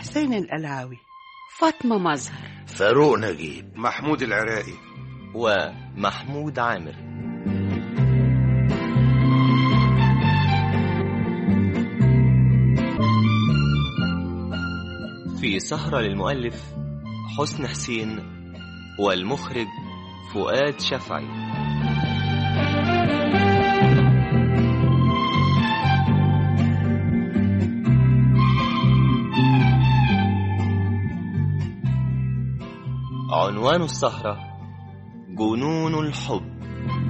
حسين القلاوي فاطمة مظهر فاروق نجيب محمود العراقي ومحمود عامر في سهرة للمؤلف حسن حسين والمخرج فؤاد شفعي عنوان السهرة جنون الحب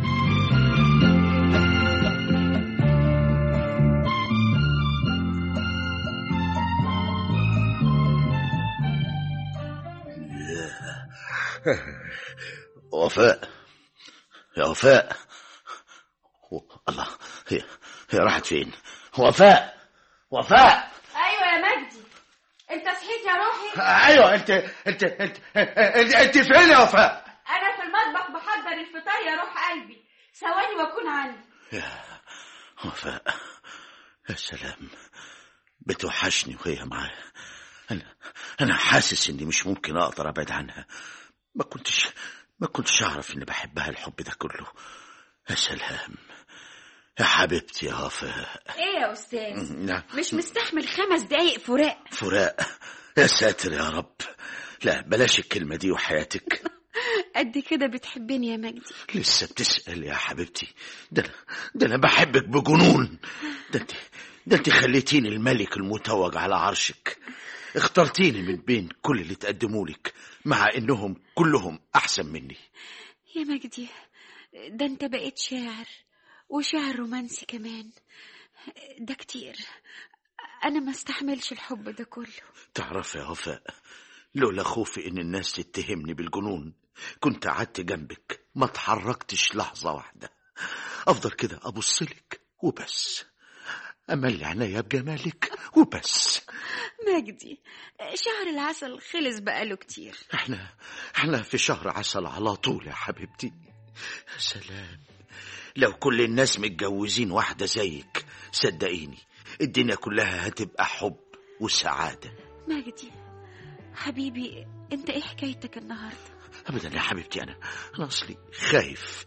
وفاء يا وفاء و... الله هي هي راحت فين وفاء وفاء ايوه يا مجدي انت صحيت يا روحي ايوه انت انت انت انت, انت فين يا وفاء انا في المطبخ بحضر الفطار يا روح قلبي ثواني واكون عندي يا وفاء يا سلام بتوحشني وهي معايا انا انا حاسس اني مش ممكن اقدر ابعد عنها ما كنتش ما كنتش اعرف اني بحبها الحب ده كله يا سلام يا حبيبتي يا وفاء ايه يا استاذ نعم مش مستحمل خمس دقايق فراق فراق يا ساتر يا رب لا بلاش الكلمة دي وحياتك قد كده بتحبني يا مجدي لسه بتسأل يا حبيبتي ده أنا ده أنا بحبك بجنون ده أنت ده أنت خليتيني الملك المتوج على عرشك اخترتيني من بين كل اللي تقدموا لك مع إنهم كلهم أحسن مني يا مجدي ده انت بقيت شاعر وشاعر رومانسي كمان ده كتير انا ما استحملش الحب ده كله تعرف يا وفاء لولا خوفي إن الناس تتهمني بالجنون كنت قعدت جنبك ما اتحركتش لحظة واحدة أفضل كده أبصلك وبس أملي عينيا بجمالك وبس مجدي شهر العسل خلص بقاله كتير احنا احنا في شهر عسل على طول يا حبيبتي يا سلام لو كل الناس متجوزين واحدة زيك صدقيني الدنيا كلها هتبقى حب وسعادة مجدي حبيبي انت ايه حكايتك النهارده أبدا يا حبيبتي أنا أنا أصلي خايف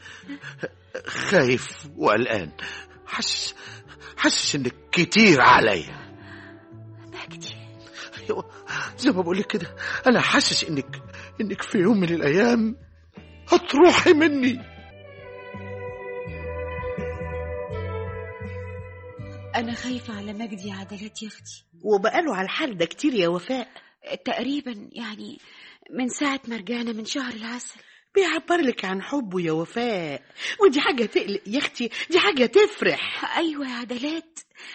خايف وقلقان حاسس حاسس إنك كتير عليا مجدي أيوة، زي ما بقول لك كده أنا حاسس إنك إنك في يوم من الأيام هتروحي مني انا خايفه على مجدي يا عدلات يا اختي وبقاله على الحال ده كتير يا وفاء تقريبا يعني من ساعه ما رجعنا من شهر العسل بيعبر لك عن حبه يا وفاء ودي حاجة تقلق يا اختي دي حاجة تفرح ايوه يا عدلات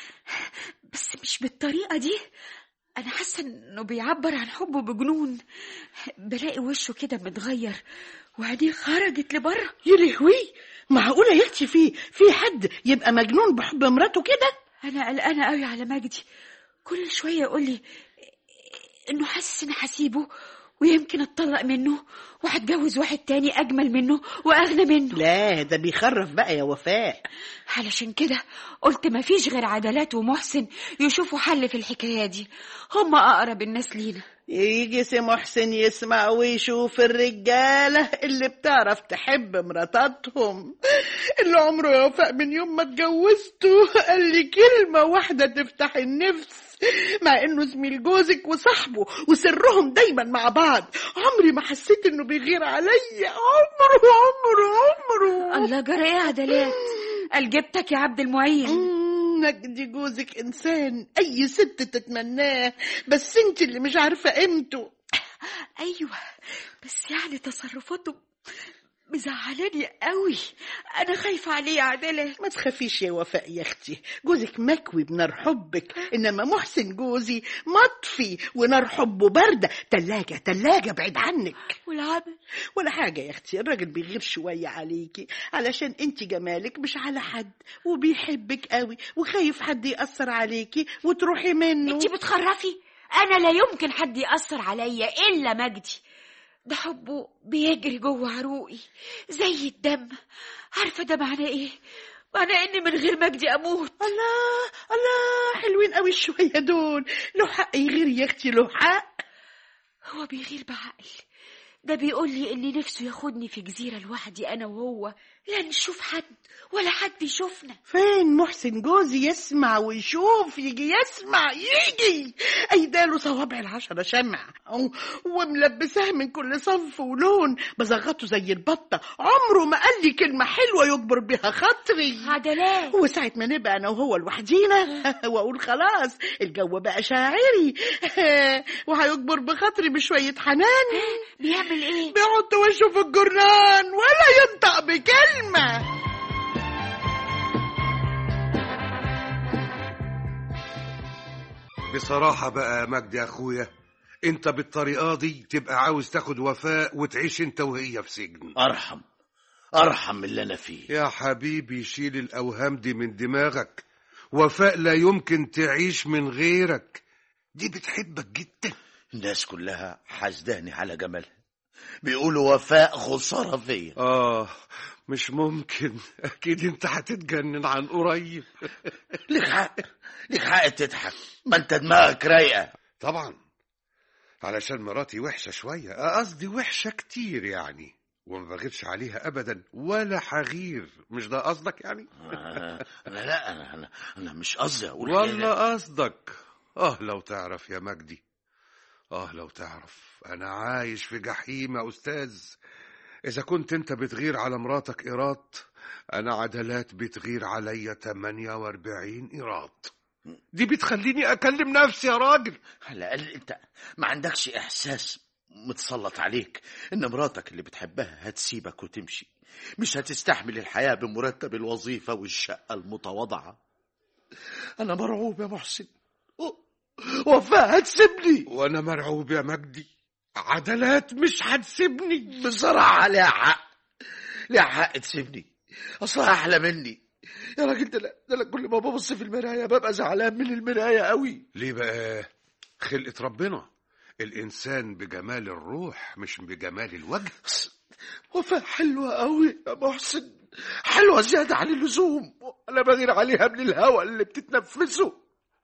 بس مش بالطريقه دي انا حاسه انه بيعبر عن حبه بجنون بلاقي وشه كده متغير وعينيه خرجت لبره يا لهوي معقولة يا اختي في في حد يبقى مجنون بحب مراته كده انا قلقانه قوي على مجدي كل شويه يقول لي انه حاسس اني هسيبه ويمكن اتطلق منه وهتجوز واحد تاني اجمل منه واغنى منه لا ده بيخرف بقى يا وفاء علشان كده قلت مفيش غير عدلات ومحسن يشوفوا حل في الحكايه دي هم اقرب الناس لينا يجي سي محسن يسمع ويشوف الرجالة اللي بتعرف تحب مراتاتهم اللي عمره يا وفاء من يوم ما اتجوزته قال لي كلمة واحدة تفتح النفس مع انه زميل جوزك وصاحبه وسرهم دايما مع بعض عمري ما حسيت انه بيغير عليا عمره عمره عمره الله جرى ايه يا عدلات قال جبتك يا عبد المعين مم، نجدي جوزك انسان اي ست تتمناه بس انت اللي مش عارفه قيمته ايوه بس يعني تصرفاته مزعلاني قوي انا خايفه عليه يا عدلات ما تخافيش يا وفاء يا اختي جوزك مكوي بنار حبك انما محسن جوزي مطفي ونار حبه بارده تلاجه تلاجه بعيد عنك والعمل ولا حاجه يا اختي الراجل بيغير شويه عليكي علشان انت جمالك مش على حد وبيحبك قوي وخايف حد ياثر عليكي وتروحي منه انت بتخرفي انا لا يمكن حد ياثر عليا الا مجدي ده حبه بيجري جوه عروقي زي الدم عارفه ده معناه ايه معنى اني من غير مجدي اموت الله الله حلوين قوي الشوية دول له حق يغير يا اختي له حق هو بيغير بعقل ده بيقول لي اني نفسه ياخدني في جزيرة لوحدي انا وهو لا نشوف حد ولا حد يشوفنا فين محسن جوزي يسمع ويشوف يجي يسمع يجي ايداله صوابع العشرة شمع و- وملبساه من كل صنف ولون بزغطه زي البطة عمره ما قال لي كلمة حلوة يجبر بيها خاطري عدلات وساعة ما نبقى أنا وهو لوحدينا وأقول خلاص الجو بقى شاعري وهيجبر بخاطري بشوية حنان بيعمل ايه بيحط وشه في الجرنان ولا ينطق بكلمة بصراحة بقى يا مجدي يا أخويا أنت بالطريقة دي تبقى عاوز تاخد وفاء وتعيش أنت وهي في سجن ارحم ارحم من اللي انا فيه يا حبيبي شيل الأوهام دي من دماغك وفاء لا يمكن تعيش من غيرك دي بتحبك جدا الناس كلها حاسداني على جمالها بيقولوا وفاء خسارة فيا آه مش ممكن أكيد أنت هتتجنن عن قريب ليك حق ليك حق تضحك ما انت دماغك رايقة طبعا علشان مراتي وحشة شوية آه، قصدي وحشة كتير يعني وما بغيرش عليها أبدا ولا حغير مش ده قصدك يعني آه، انا لا انا انا, أنا مش قصدي اقول والله كده. قصدك اه لو تعرف يا مجدي اه لو تعرف انا عايش في جحيم يا استاذ اذا كنت انت بتغير على مراتك ايراد انا عدلات بتغير عليا 48 ايراد دي بتخليني اكلم نفسي يا راجل على الاقل انت ما عندكش احساس متسلط عليك ان مراتك اللي بتحبها هتسيبك وتمشي مش هتستحمل الحياة بمرتب الوظيفة والشقة المتواضعة أنا مرعوب يا محسن وفاء هتسيبني وانا مرعوب يا مجدي عدلات مش هتسيبني بصراحة ليها حق ليها حق تسيبني أصلها أحلى مني يا راجل ده أنا- ده أنا كل ما ببص في المراية ببقى زعلان من المراية قوي ليه بقى خلقة ربنا الانسان بجمال الروح مش بجمال الوجه وفاء حلوة قوي يا محسن حلوة زيادة عن اللزوم أنا بغير عليها من الهواء اللي بتتنفسه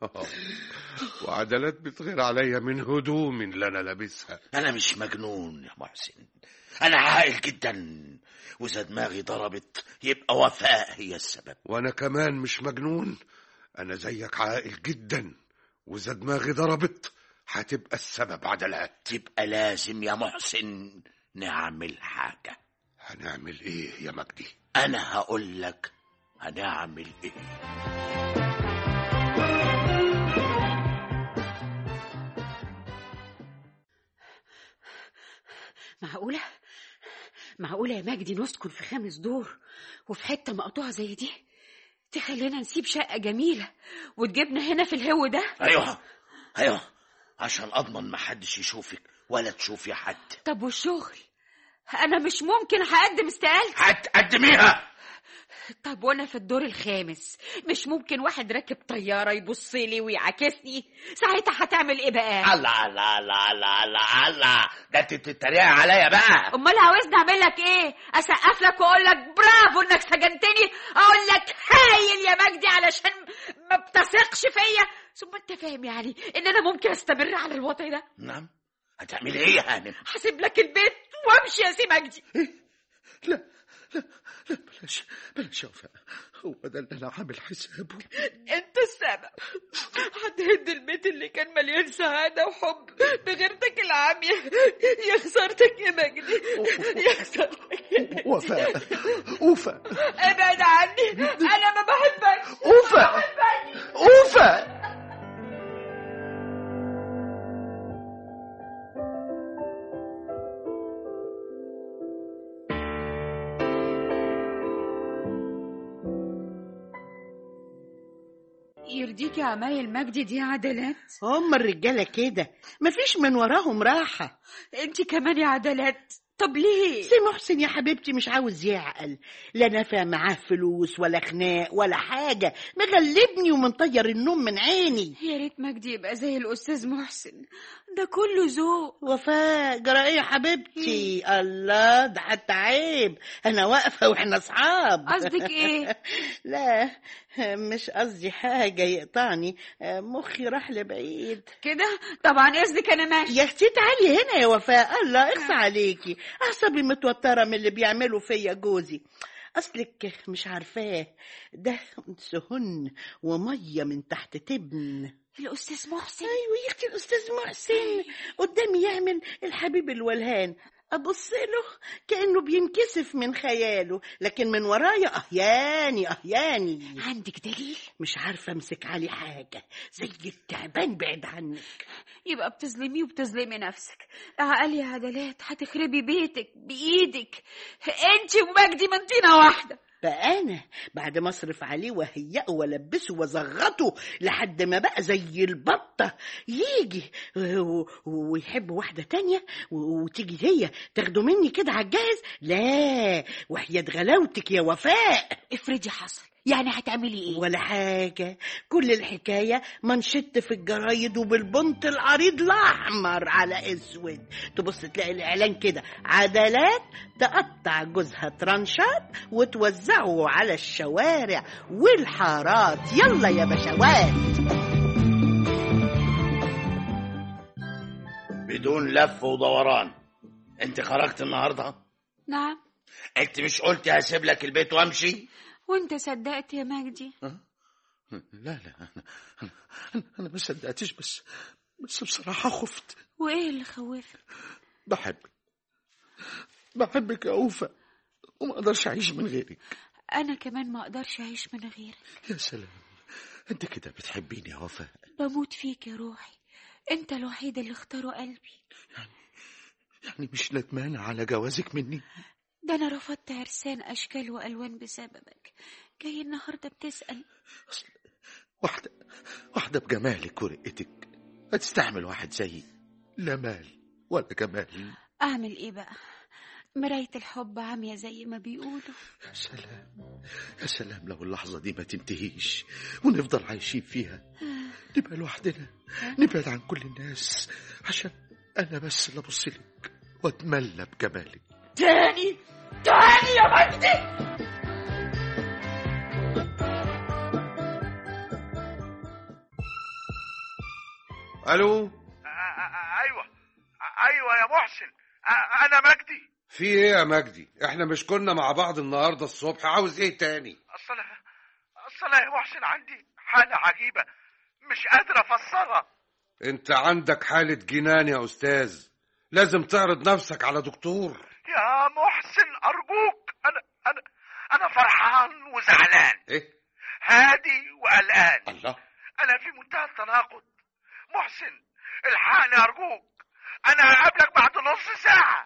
وعدلات بتغير عليا من هدوم اللي انا لابسها أنا مش مجنون يا محسن أنا عاقل جدا وإذا دماغي ضربت يبقى وفاء هي السبب وانا كمان مش مجنون انا زيك عاقل جدا واذا دماغي ضربت هتبقى السبب عدلات تبقى لازم يا محسن نعمل حاجة هنعمل ايه يا مجدي أنا هقول لك هنعمل إيه معقولة معقولة يا مجدي نسكن في خامس دور وفي حتة مقطوعة زي دي تخلينا نسيب شقة جميلة وتجيبنا هنا في الهو ده أيوه أيوه عشان أضمن محدش يشوفك ولا تشوفي حد طب والشغل أنا مش ممكن هقدم استقالتي هتقدميها طب وأنا في الدور الخامس مش ممكن واحد راكب طيارة يبص لي ويعاكسني ساعتها هتعمل إيه بقى؟ الله الله الله الله الله الله ده انت بتتريقي عليا بقى امال عاوزني اعمل لك ايه اسقف لك واقول لك برافو انك سجنتني اقول لك هايل يا مجدي علشان ما بتثقش فيا ثم انت فاهم يعني ان انا ممكن استمر على الوضع ده نعم هتعملي ايه يا هانم هسيب لك البيت وامشي يا سي مجدي لا لا لا بلاش بلاش يا وفاء هو ده اللي انا عامل حسابه انت السبب هتهد البيت اللي كان مليان سعادة وحب بغيرتك العامية يا خسارتك يا مجدي يا خسارتك يا مجدي. وفاء وفاء ابعد عني انا ما بحبكش وفاء وفاء يرضيكي عمايل مجدي دي عدلات هم الرجالة كده مفيش من وراهم راحة انت كمان يا عدلات طب ليه سي محسن يا حبيبتي مش عاوز يعقل لا نافع معاه فلوس ولا خناق ولا حاجة مغلبني ومنطير النوم من عيني يا ريت مجدي يبقى زي الاستاذ محسن ده كله ذوق وفاء جرى ايه يا حبيبتي الله ده حتى عيب انا واقفه واحنا اصحاب قصدك ايه لا مش قصدي حاجه يقطعني مخي راح لبعيد كده طبعا اذنك انا ماشي يا اختي تعالي هنا يا وفاء الله اخصى عليكي اعصابي متوتره من اللي بيعملوا فيا جوزي اصلك مش عارفاه ده سهن وميه من تحت تبن الاستاذ محسن ايوه يا اختي الاستاذ محسن قدامي يعمل الحبيب الولهان ابص له كانه بينكسف من خياله لكن من ورايا اهياني اهياني عندك دليل مش عارفه امسك عليه حاجه زي التعبان بعيد عنك يبقى بتظلميه وبتظلمي نفسك عقلي يا عدلات هتخربي بيتك بايدك انت ومجدي من طينه واحده بقى انا بعد ما اصرف عليه وهيئه والبسه وازغطه لحد ما بقى زي البطه يجي و- و- ويحب واحده تانية و- وتيجي هي تاخده مني كده على الجاهز لا وحياة غلاوتك يا وفاء افرضي حصل يعني هتعملي ايه ولا حاجة كل الحكاية منشط في الجرايد وبالبنط العريض الأحمر على أسود تبص تلاقي الإعلان كده عدلات تقطع جوزها ترانشات وتوزعه على الشوارع والحارات يلا يا بشوات بدون لف ودوران انت خرجت النهارده نعم انت مش قلت هسيب لك البيت وامشي وانت صدقت يا مجدي لا لا انا انا, أنا, أنا ما صدقتش بس بس بصراحه خفت وايه اللي خوفك بحبك بحبك يا اوفا وما اقدرش اعيش من غيرك انا كمان ما اقدرش اعيش من غيرك يا سلام انت كده بتحبيني يا وفاء بموت فيك يا روحي انت الوحيد اللي اختاره قلبي يعني مش ندمانة على جوازك مني ده انا رفضت عرسان اشكال والوان بسببك جاي النهارده بتسال أصل واحدة واحدة بجمالك ورقتك هتستحمل واحد زيي لا مال ولا جمال اعمل ايه بقى مراية الحب عامية زي ما بيقولوا يا سلام يا سلام لو اللحظة دي ما تنتهيش ونفضل عايشين فيها نبقى لوحدنا نبعد عن كل الناس عشان أنا بس اللي أبص لك وأتملى بجمالك تاني تاني يا مجدي الو ايوه ايوه يا محسن أ- انا مجدي في ايه يا مجدي احنا مش كنا مع بعض النهارده الصبح عاوز ايه تاني اصل اصل يا محسن عندي حاله عجيبه مش قادر افسرها انت عندك حالة جنان يا استاذ لازم تعرض نفسك على دكتور يا محسن ارجوك انا انا انا فرحان وزعلان ايه هادي وقلقان الله انا في منتهى التناقض محسن الحقني ارجوك انا هقابلك بعد نص ساعه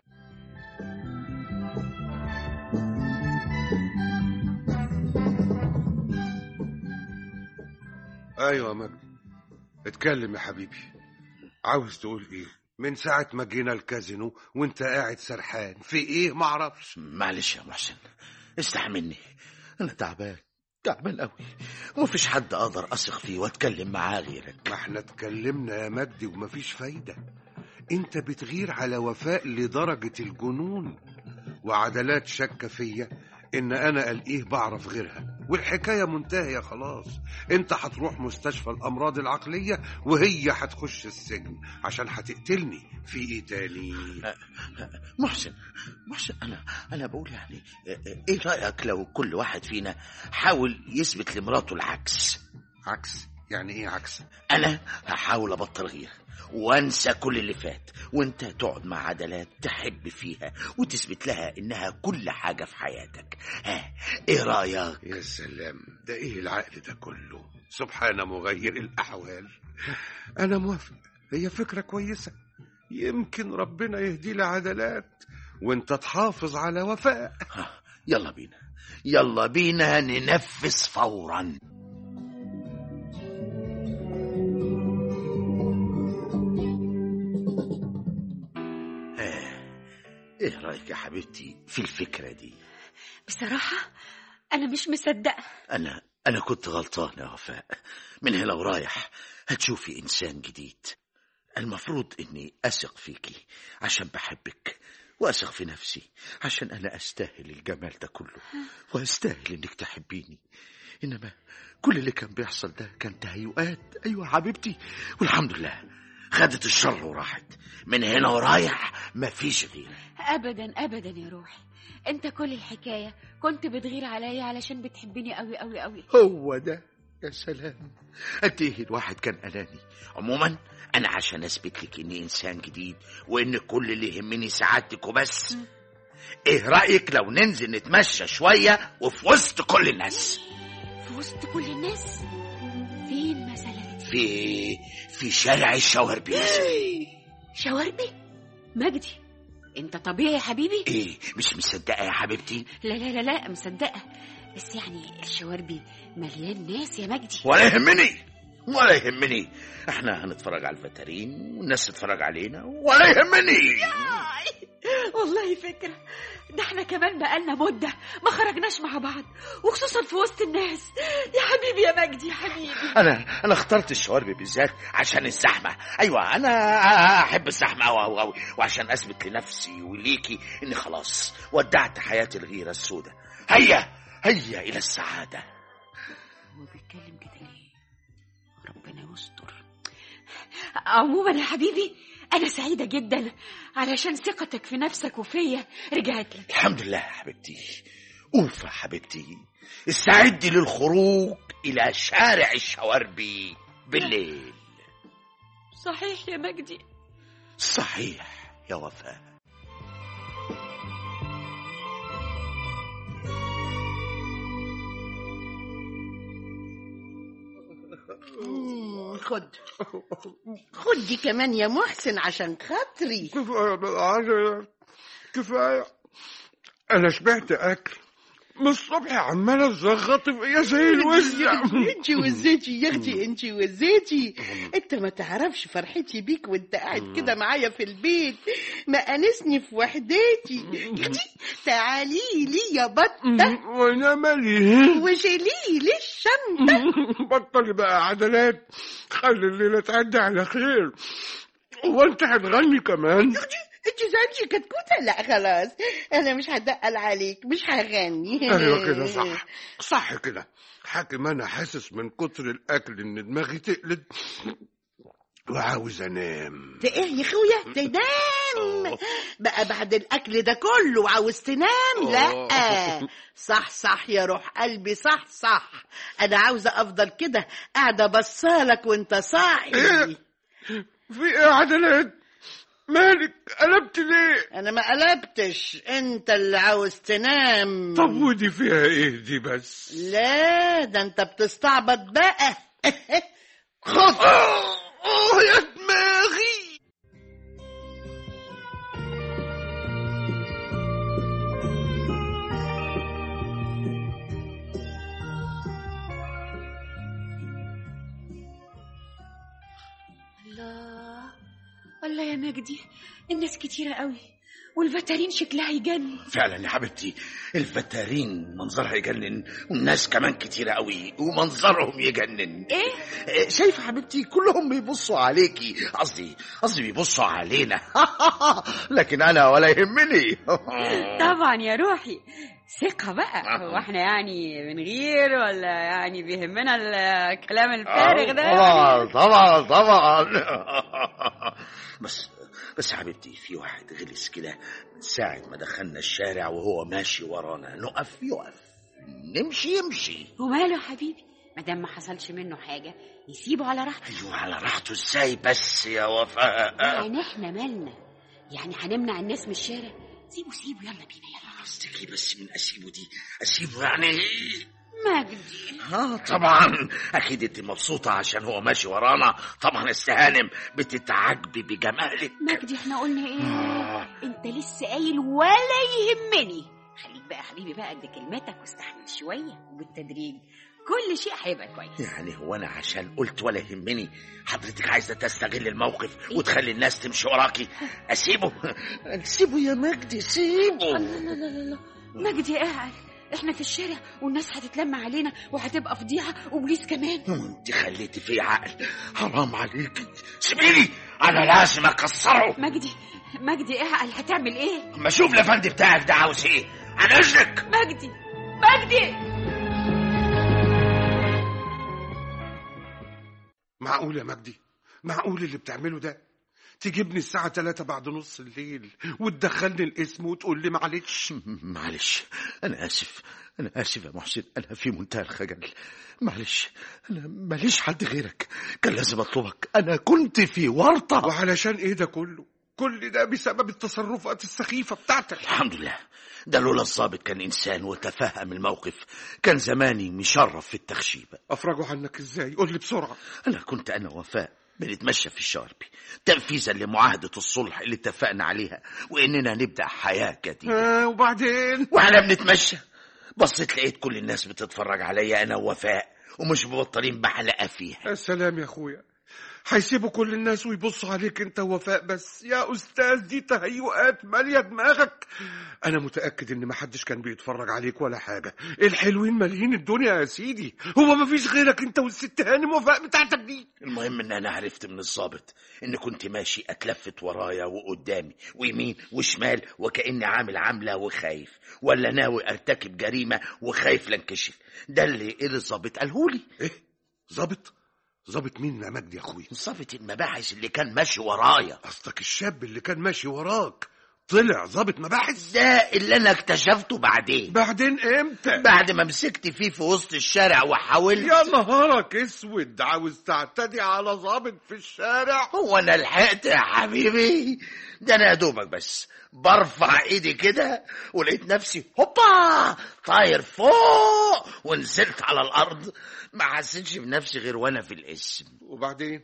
ايوه يا مجدي اتكلم يا حبيبي عاوز تقول ايه من ساعة ما جينا الكازينو وانت قاعد سرحان في ايه معرفش معلش يا محسن استحملني أنا تعبان تعبان قوي ومفيش حد أقدر أثق فيه وأتكلم معاه غيرك ما احنا اتكلمنا يا مجدي ومفيش فايدة انت بتغير على وفاء لدرجة الجنون وعدلات شك فيا ان انا قلقيه بعرف غيرها والحكاية منتهية خلاص انت هتروح مستشفى الامراض العقلية وهي هتخش السجن عشان هتقتلني في ايه تاني محسن محسن أنا أنا بقول يعني إيه رأيك لو كل واحد فينا حاول يثبت لمراته العكس عكس يعني ايه عكس أنا هحاول أبطل غير وانسى كل اللي فات وانت تقعد مع عدلات تحب فيها وتثبت لها انها كل حاجة في حياتك ها ايه رأيك يا سلام ده ايه العقل ده كله سبحان مغير الاحوال انا موافق هي فكرة كويسة يمكن ربنا يهدي لي عدلات وانت تحافظ على وفاء ها، يلا بينا يلا بينا ننفذ فورا ها، ايه رأيك يا حبيبتي في الفكرة دي بصراحة أنا مش مصدقة أنا أنا كنت غلطان يا وفاء من هنا ورايح هتشوفي إنسان جديد المفروض اني اثق فيكي عشان بحبك واثق في نفسي عشان انا استاهل الجمال ده كله واستاهل انك تحبيني انما كل اللي كان بيحصل ده كان تهيؤات ايوه حبيبتي والحمد لله خدت الشر وراحت من هنا ورايح مفيش غيره ابدا ابدا يا روحي انت كل الحكايه كنت بتغير عليا علشان بتحبني قوي قوي قوي هو ده يا سلام قد ايه الواحد كان اناني عموما انا عشان اثبت لك اني انسان جديد وان كل اللي يهمني سعادتك وبس ايه رايك لو ننزل نتمشى شويه وفي وسط كل الناس في وسط كل الناس فين مثلا في في شارع الشواربي شواربي مجدي انت طبيعي يا حبيبي ايه مش مصدقه يا حبيبتي لا لا لا لا مصدقه بس يعني الشواربي مليان ناس يا مجدي ولا يهمني ولا يهمني احنا هنتفرج على الفترين والناس تتفرج علينا ولا يهمني والله فكرة ده احنا كمان بقالنا مدة ما خرجناش مع بعض وخصوصا في وسط الناس يا حبيبي يا مجدي يا حبيبي انا انا اخترت الشواربي بالذات عشان الزحمه ايوه انا احب الزحمه أوي أوي أوي وعشان اثبت لنفسي وليكي اني خلاص ودعت حياه الغيره السوداء هيا هيا الى السعاده هو بيتكلم كده ليه ربنا يستر عموما يا حبيبي انا سعيدة جدا علشان ثقتك في نفسك وفيا رجعت لك الحمد لله يا حبيبتي اوفى حبيبتي استعدي للخروج الى شارع الشواربي بالليل صحيح يا مجدي صحيح يا وفاء مم، خد خد دي كمان يا محسن عشان خاطري كفاية بالعجلة كفاية أنا شبعت أكل من الصبح عمالة تزغط فيا زي الوزع انت وزيتي يا اختي انت وزيتي انت ما تعرفش فرحتي بيك وانت قاعد كده معايا في البيت ما انسني في وحدتي يا اختي تعالي لي يا بطه وأنا مالي وشيلي لي الشنطه بطلي بقى عدلات خلي الليلة تعدي على خير وانت هتغني كمان انت زعلتي كتكوته لا خلاص انا مش هدقل عليك مش هغني ايوه كده صح صح كده حاكم انا حاسس من كتر الاكل ان دماغي تقلد وعاوز انام ده ايه يا اخويا تنام بقى بعد الاكل ده كله عاوز تنام لا صح صح يا روح قلبي صح صح انا عاوزه افضل كده قاعده بصالك وانت صاحي إيه؟ في ايه عدلات مالك قلبت ليه انا ما قلبتش انت اللي عاوز تنام طب ودي فيها ايه دي بس لا ده انت بتستعبط بقى خد اه يا دماغي الله الله يا مجدي الناس كتيرة قوي والفترين شكلها يجنن فعلا يا حبيبتي الفتارين منظرها يجنن والناس كمان كتيرة قوي ومنظرهم يجنن ايه إيه، شايفة حبيبتي كلهم بيبصوا عليكي قصدي قصدي بيبصوا علينا لكن انا ولا يهمني طبعا يا روحي ثقة بقى هو احنا يعني بنغير ولا يعني بيهمنا الكلام الفارغ ده طبعا طبعا طبعا بس بس يا حبيبتي في واحد غلس كده من ساعة ما دخلنا الشارع وهو ماشي ورانا نقف يقف نمشي يمشي وماله يا حبيبي ما دام ما حصلش منه حاجة يسيبه على راحته ايوه على راحته ازاي بس يا وفاء يعني احنا مالنا يعني هنمنع الناس من الشارع سيبه سيبه يلا بينا يلا قصدك ايه بس من اسيبه دي اسيبه يعني ايه مجدي اه طبعا اكيد انت مبسوطه عشان هو ماشي ورانا طبعا استهانم بتتعجبي بجمالك مجدي احنا قلنا ايه آه. انت لسه قايل ولا يهمني خليك بقى يا حبيبي بقى قد كلمتك واستحمل شوية وبالتدريج كل شيء هيبقى كويس يعني هو انا عشان قلت ولا يهمني حضرتك عايزه تستغل الموقف وتخلي الناس تمشي وراكي اسيبه سيبه يا مجدي سيبه لا لا لا لا مجدي قاعد احنا في الشارع والناس هتتلم علينا وهتبقى فضيحه وبوليس كمان وانت خليتي فيه عقل حرام عليكي سيبيني انا لازم اكسره مجدي مجدي اعقل هتعمل ايه اما اشوف الافندي بتاعك ده عاوز ايه عن اذنك مجدي مجدي معقول يا مجدي معقول اللي بتعمله ده تجيبني الساعة تلاتة بعد نص الليل وتدخلني الاسم وتقول لي معلش معلش انا اسف انا اسف يا محسن انا في منتهى الخجل معلش انا ماليش حد غيرك كان لازم اطلبك انا كنت في ورطه وعلشان ايه ده كله كل ده بسبب التصرفات السخيفة بتاعتك الحمد لله ده لولا الظابط كان انسان وتفهم الموقف كان زماني مشرف في التخشيبه افرجوا عنك ازاي قول لي بسرعة انا كنت انا وفاء بنتمشى في الشاربي تنفيذا لمعاهده الصلح اللي اتفقنا عليها واننا نبدا حياه جديده آه وبعدين واحنا بنتمشى بصيت لقيت كل الناس بتتفرج عليا انا ووفاء ومش مبطلين بحلقه فيها يا سلام يا اخويا هيسيبوا كل الناس ويبصوا عليك انت ووفاء بس يا استاذ دي تهيؤات ماليه دماغك انا متاكد ان محدش كان بيتفرج عليك ولا حاجه الحلوين مالين الدنيا يا سيدي هو مفيش غيرك انت والست هانم وفاء بتاعتك دي المهم ان انا عرفت من الظابط ان كنت ماشي اتلفت ورايا وقدامي ويمين وشمال وكاني عامل عامله وخايف ولا ناوي ارتكب جريمه وخايف لانكشف ده اللي اللي الظابط قالهولي ايه ظابط ظابط مين يا مجدي يا اخويا ظابط المباحث اللي كان ماشي ورايا قصدك الشاب اللي كان ماشي وراك طلع ظابط مباحث ده اللي انا اكتشفته بعدين بعدين امتى بعد ما مسكت فيه في وسط الشارع وحاولت يا نهارك اسود عاوز تعتدي على ظابط في الشارع هو انا لحقت يا حبيبي ده انا يا دوبك بس برفع ايدي كده ولقيت نفسي هوبا طاير فوق ونزلت على الارض ما حسيتش بنفسي غير وانا في الاسم وبعدين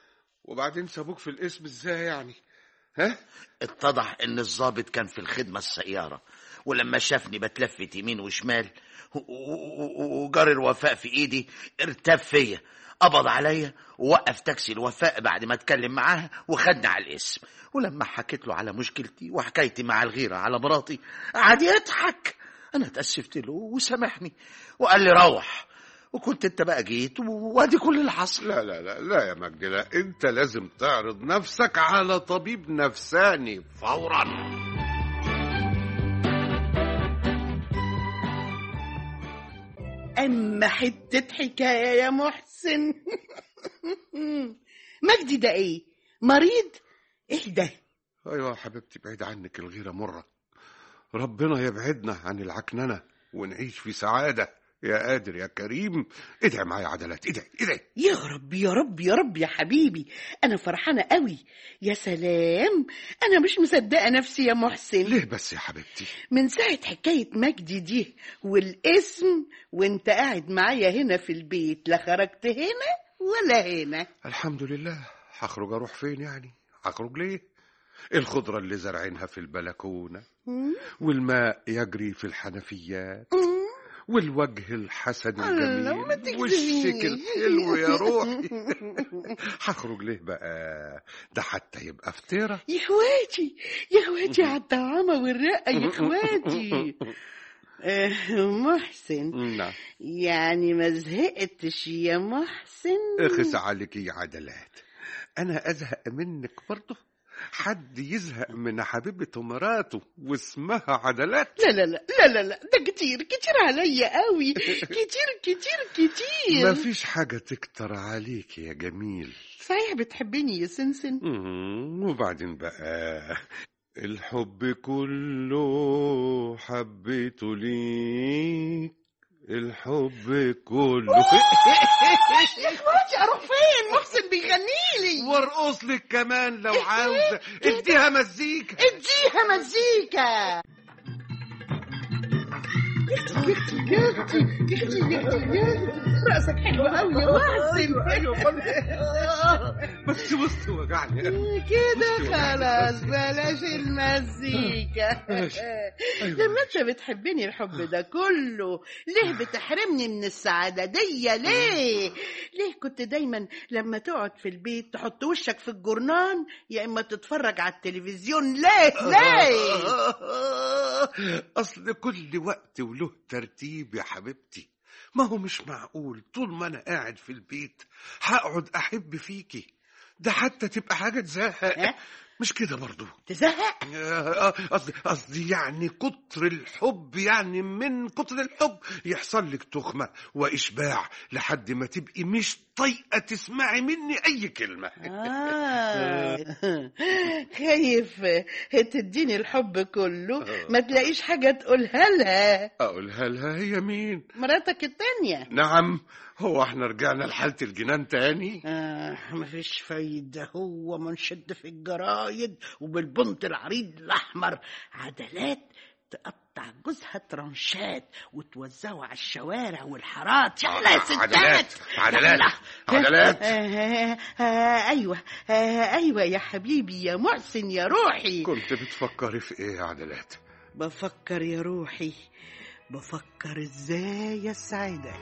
وبعدين سابوك في الاسم ازاي يعني ها اتضح ان الضابط كان في الخدمة السيارة ولما شافني بتلفت يمين وشمال و- و- و- وجار الوفاء في ايدي ارتاب فيا قبض عليا ووقف تاكسي الوفاء بعد ما اتكلم معاها وخدني على الاسم ولما حكيت له على مشكلتي وحكايتي مع الغيرة على مراتي قعد يضحك انا اتأسفت له وسامحني وقال لي روح وكنت انت بقى جيت وادي كل اللي حصل لا لا لا لا يا مجدي لا انت لازم تعرض نفسك على طبيب نفساني فورا أما حتة حكاية يا محسن مجدي ده إيه؟ مريض؟ إيه ده؟ ايوه يا حبيبتي بعيد عنك الغيره مره ربنا يبعدنا عن العكننه ونعيش في سعاده يا قادر يا كريم ادعي معايا عدلات ادعي ادعي يا رب يا رب يا رب يا حبيبي أنا فرحانة قوي يا سلام أنا مش مصدقة نفسي يا محسن ليه بس يا حبيبتي من ساعة حكاية مجدي دي والاسم وانت قاعد معايا هنا في البيت لا خرجت هنا ولا هنا الحمد لله هخرج اروح فين يعني هخرج ليه الخضره اللي زارعينها في البلكونه والماء يجري في الحنفيات والوجه الحسن الله، ما الجميل والشك تكذبنيش. الحلو يا روحي هخرج ليه بقى ده حتى يبقى فطيره يا اخواتي يا اخواتي على الطعامة والرقة يا اخواتي آه، محسن نعم يعني ما زهقتش يا محسن اخس عليك يا عدلات انا ازهق منك برضه حد يزهق من حبيبته مراته واسمها عدلات لا لا لا لا لا لا ده كتير كتير عليا قوي كتير كتير كتير مفيش حاجة تكتر عليك يا جميل صحيح بتحبني يا سنسن مم، وبعدين بقى الحب كله حبيته ليك الحب كله يا اخواتي اروح فين محسن بيغني لي وارقص لك كمان لو عاوزة اديها مزيكا اديها مزيكا يختي يختي يختي يختي يختي يختي رأسك حلو قوي يا محسن بس بص وجعني كده خلاص بلاش المزيكا لما انت بتحبني الحب ده كله ليه بتحرمني من السعادة دي ليه ليه كنت دايما لما تقعد في البيت تحط وشك في الجرنان يا اما تتفرج على التلفزيون ليه ليه اصل كل وقت وله ترتيب يا حبيبتي ما هو مش معقول طول ما انا قاعد في البيت هقعد احب فيكي ده حتى تبقى حاجه تزهق ها؟ مش كده برضو تزهق آه، قصدي قصدي يعني كتر الحب يعني من كتر الحب يحصل لك تخمة وإشباع لحد ما تبقي مش طايقة تسمعي مني أي كلمة آه. خايف تديني الحب كله ما تلاقيش حاجة تقولها لها أقولها لها هي مين؟ مراتك التانية نعم هو احنا رجعنا لحالة الجنان تاني؟ آه مفيش فايدة هو منشد في الجرايد وبالبنط العريض الأحمر عدلات تقطع جوزها ترانشات وتوزعه على الشوارع والحارات يلا يا ستات عدلات عدلات يلا. عدلات آه آه أيوة آه أيوة يا حبيبي يا محسن يا روحي كنت بتفكري في ايه يا عدلات؟ بفكر يا روحي بفكر ازاي اسعدك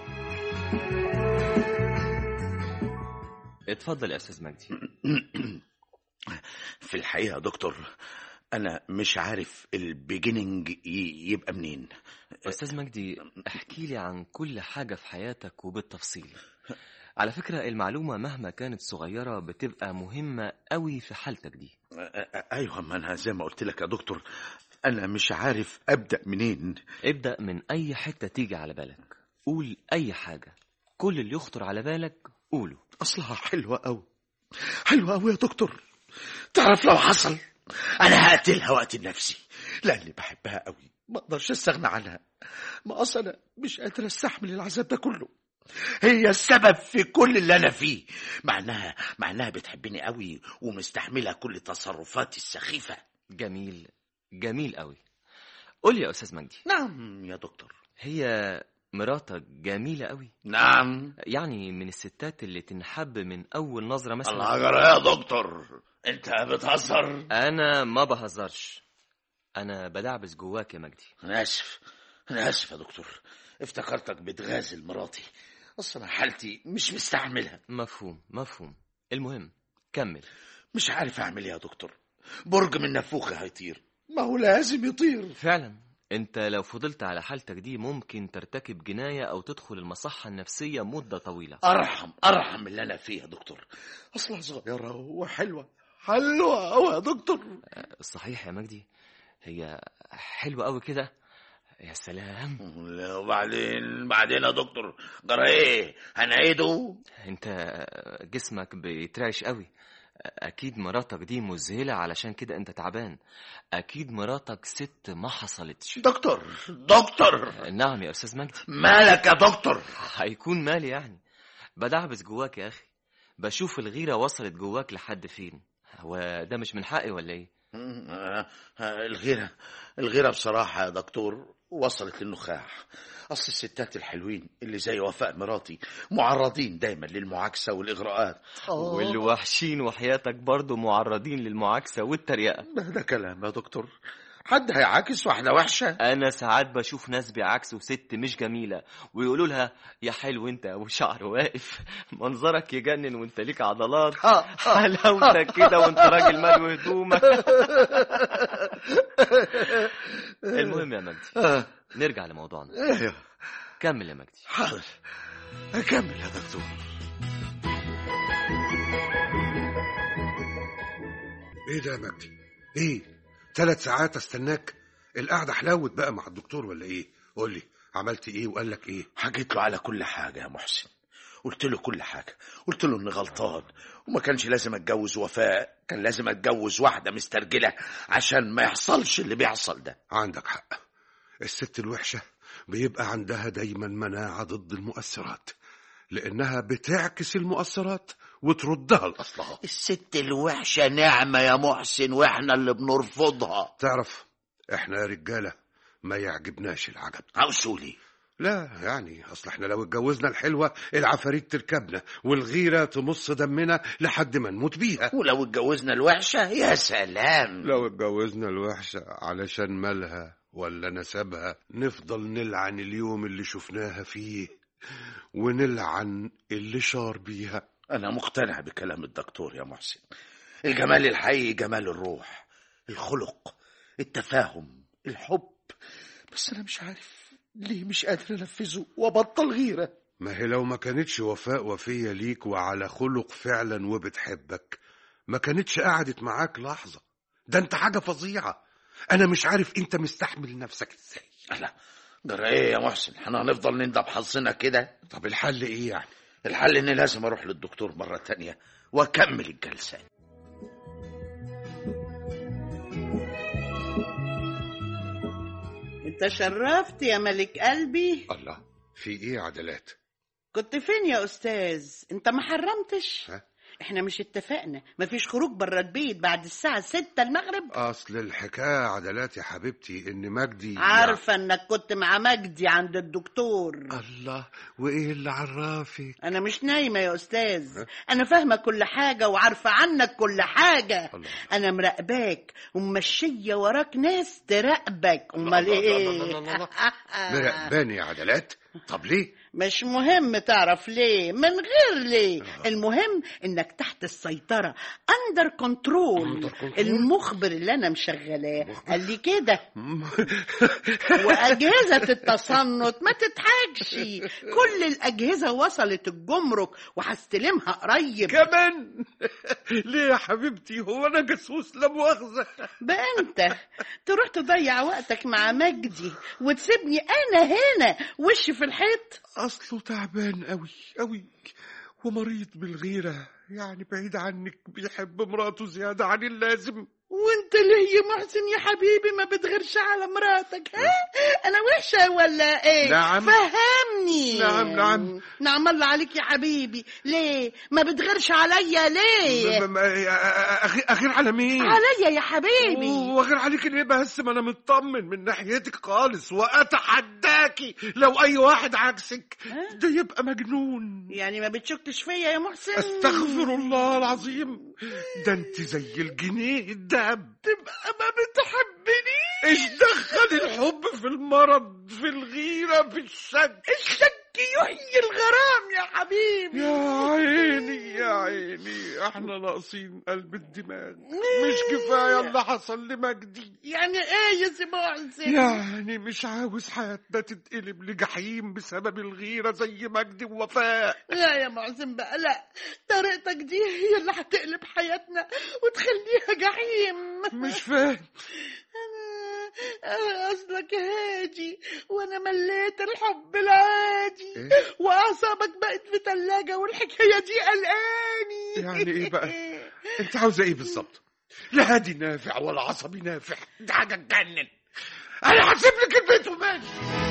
اتفضل يا استاذ مجدي في الحقيقة يا دكتور أنا مش عارف البيجيننج يبقى منين استاذ مجدي احكي لي عن كل حاجة في حياتك وبالتفصيل على فكرة المعلومة مهما كانت صغيرة بتبقى مهمة قوي في حالتك دي أيوة ما أنا زي ما قلت لك يا دكتور أنا مش عارف أبدأ منين ابدأ من أي حتة تيجي على بالك قول أي حاجة كل اللي يخطر على بالك قوله أصلها حلوة أوي حلوة أوي يا دكتور تعرف لو حصل أنا هقتلها وقت نفسي لأني بحبها أوي ما أقدرش أستغنى عنها ما أصل أنا مش قادر أستحمل العذاب ده كله هي السبب في كل اللي أنا فيه مع إنها مع إنها بتحبني أوي ومستحملة كل تصرفاتي السخيفة جميل جميل قوي قول لي يا أستاذ مجدي نعم يا دكتور هي مراتك جميلة قوي نعم يعني من الستات اللي تنحب من أول نظرة مثلا الله جرى يا دكتور أنت بتهزر أنا ما بهزرش أنا بدعبس جواك يا مجدي أنا آسف أنا آسف يا دكتور افتكرتك بتغازل مراتي أصل أنا حالتي مش مستحملها مفهوم مفهوم المهم كمل مش عارف أعمل إيه يا دكتور برج من نافوخي هيطير ما هو لازم يطير فعلا انت لو فضلت على حالتك دي ممكن ترتكب جناية او تدخل المصحة النفسية مدة طويلة أرحم أرحم من اللي أنا فيه يا دكتور أصلها صغيرة وحلوة حلوة أوي يا دكتور صحيح يا مجدي هي حلوة قوي كده يا سلام وبعدين بعدين يا دكتور جرى إيه هنعيده انت جسمك بيترعش قوي اكيد مراتك دي مذهلة علشان كده انت تعبان اكيد مراتك ست ما حصلتش دكتور دكتور نعم يا استاذ مجدي مالك يا دكتور هيكون مالي يعني بدعبس جواك يا اخي بشوف الغيرة وصلت جواك لحد فين هو ده مش من حقي ولا ايه آه، آه، الغيرة الغيرة بصراحة يا دكتور وصلت للنخاع أصل الستات الحلوين اللي زي وفاء مراتي معرضين دايما للمعاكسة والإغراءات واللي وحشين وحياتك برضو معرضين للمعاكسة والتريقة ده, ده كلام يا دكتور حد هيعاكس واحدة وحشة انا ساعات بشوف ناس بيعاكسوا ست مش جميله ويقولوا لها يا حلو انت ابو شعر واقف منظرك يجنن وانت ليك عضلات حلاوتك كده وانت راجل مالو هدومك المهم يا مجدي آه، نرجع لموضوعنا ايوه كمل يا مجدي حاضر أكمل يا دكتور ايه ده يا مجدي ايه ثلاث ساعات استناك القعده حلاوت بقى مع الدكتور ولا ايه قول لي عملت ايه وقال لك ايه حكيت له على كل حاجة يا محسن قلت له كل حاجة قلت له إني غلطان وما كانش لازم أتجوز وفاء كان لازم أتجوز واحدة مسترجلة عشان ما يحصلش اللي بيحصل ده عندك حق الست الوحشه بيبقى عندها دايما مناعه ضد المؤثرات لانها بتعكس المؤثرات وتردها لاصلها الست الوحشة نعمة يا محسن وإحنا اللي بنرفضها تعرف احنا يا رجاله ما يعجبناش العجب عاوز تقول إيه؟ لا يعني اصل احنا لو اتجوزنا الحلوه العفاريت تركبنا والغيره تمص دمنا لحد ما نموت بيها ولو اتجوزنا الوحشة يا سلام لو اتجوزنا الوحشه علشان مالها ولا نسبها نفضل نلعن اليوم اللي شفناها فيه ونلعن اللي شار بيها أنا مقتنع بكلام الدكتور يا محسن الجمال الحقيقي جمال الروح الخلق التفاهم الحب بس أنا مش عارف ليه مش قادر أنفذه وأبطل غيرة ما هي لو ما كانتش وفاء وفية ليك وعلى خلق فعلا وبتحبك ما كانتش قعدت معاك لحظة ده انت حاجة فظيعة انا مش عارف انت مستحمل نفسك ازاي لا جرى ايه يا محسن احنا هنفضل نندب حظنا كده طب الحل ايه يعني الحل اني لازم اروح للدكتور مرة تانية واكمل الجلسات انت شرفت يا ملك قلبي الله في ايه عدلات كنت فين يا استاذ انت ما حرمتش ها؟ احنا مش اتفقنا مفيش خروج بره البيت بعد الساعة ستة المغرب اصل الحكاية عدلات يا حبيبتي ان مجدي عارفة انك كنت مع مجدي عند الدكتور الله وايه اللي عرافك انا مش نايمة يا استاذ انا فاهمة كل حاجة وعارفة عنك كل حاجة الله. انا مراقباك وممشية وراك ناس تراقبك امال الله، الله، ايه الله، الله، الله. مراقباني يا عدلات طب ليه مش مهم تعرف ليه من غير ليه المهم انك تحت السيطرة اندر كنترول Under control. المخبر اللي انا مشغلاه قال لي كده واجهزة التصنت ما تضحكش كل الاجهزة وصلت الجمرك وهستلمها قريب كمان ليه يا حبيبتي هو انا جاسوس لا مؤاخذة بقى انت تروح تضيع وقتك مع مجدي وتسيبني انا هنا وش في الحيط اصله تعبان قوي قوي ومريض بالغيرة يعني بعيد عنك بيحب مراته زيادة عن اللازم وانت ليه يا محسن يا حبيبي ما بتغيرش على مراتك ها انا وحشه ولا ايه نعم. فهمني نعم، نعم. نعم الله عليك يا حبيبي ليه ما بتغيرش عليا ليه م- م- أغير أغير على مين؟ عليا يا حبيبي واغير عليك ليه بس ما انا مطمن من ناحيتك خالص واتحداكي لو اي واحد عكسك ها؟ ده يبقى مجنون يعني ما بتشكش فيا يا محسن استغفر الله العظيم ده انت زي الجنيه الدهب تبقى ما بتحبني ايش دخل الحب في المرض في الغيرة في الشك الشك يحيي الغرام يا حبيبي يا عيني يا عيني احنا ناقصين قلب الدماغ مش كفاية اللي حصل لمجدي يعني ايه يا سي محسن يعني مش عاوز حياتنا تتقلب لجحيم بسبب الغيرة زي مجدي ووفاء لا يا معزم بقى لا طريقتك دي هي اللي هتقلب حياتنا وتخليها جحيم مش فاهم أنا أصلك هادي وأنا مليت الحب العادي إيه؟ وأعصابك بقت في تلاجة والحكاية دي قلقاني يعني إيه بقى؟ انت عاوزة ايه بالظبط لا هادي نافع ولا عصبي نافع ده حاجة تجنن انا هسيب لك البيت وماشي